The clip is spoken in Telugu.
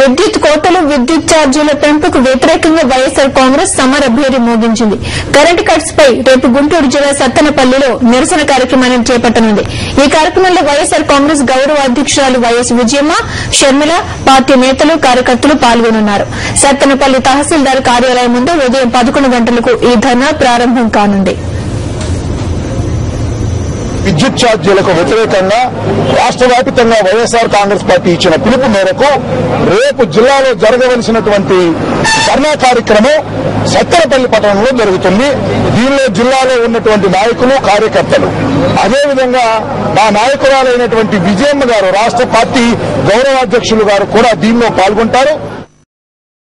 విద్యుత్ కోతలు విద్యుత్ ఛార్జీల పెంపుకు వ్యతిరేకంగా వైఎస్సార్ కాంగ్రెస్ సమర భేరి మోగించింది కరెంటు కట్స్ పై రేపు గుంటూరు జిల్లా సత్తెనపల్లిలో నిరసన కార్యక్రమాన్ని చేపట్టనుంది ఈ కార్యక్రమంలో వైఎస్సార్ కాంగ్రెస్ గౌరవ అధ్యక్షురాలు వైఎస్ విజయమ్మ షర్మిల పార్టీ నేతలు కార్యకర్తలు పాల్గొనున్నారు సత్తెనపల్లి తహసీల్దార్ కార్యాలయం ముందు ఉదయం పదకొండు గంటలకు ఈ ధర్నా ప్రారంభం కానుంది విద్యుత్ ఛార్జీలకు వ్యతిరేకంగా రాష్ట్ర వ్యాప్తంగా వైఎస్ఆర్ కాంగ్రెస్ పార్టీ ఇచ్చిన పిలుపు మేరకు రేపు జిల్లాలో జరగవలసినటువంటి ధర్నా కార్యక్రమం సత్తెనపల్లి పట్టణంలో జరుగుతుంది దీనిలో జిల్లాలో ఉన్నటువంటి నాయకులు కార్యకర్తలు అదేవిధంగా మా నాయకురాలైనటువంటి విజయమ్మ గారు రాష్ట్ర పార్టీ గౌరవాధ్యక్షులు గారు కూడా దీనిలో పాల్గొంటారు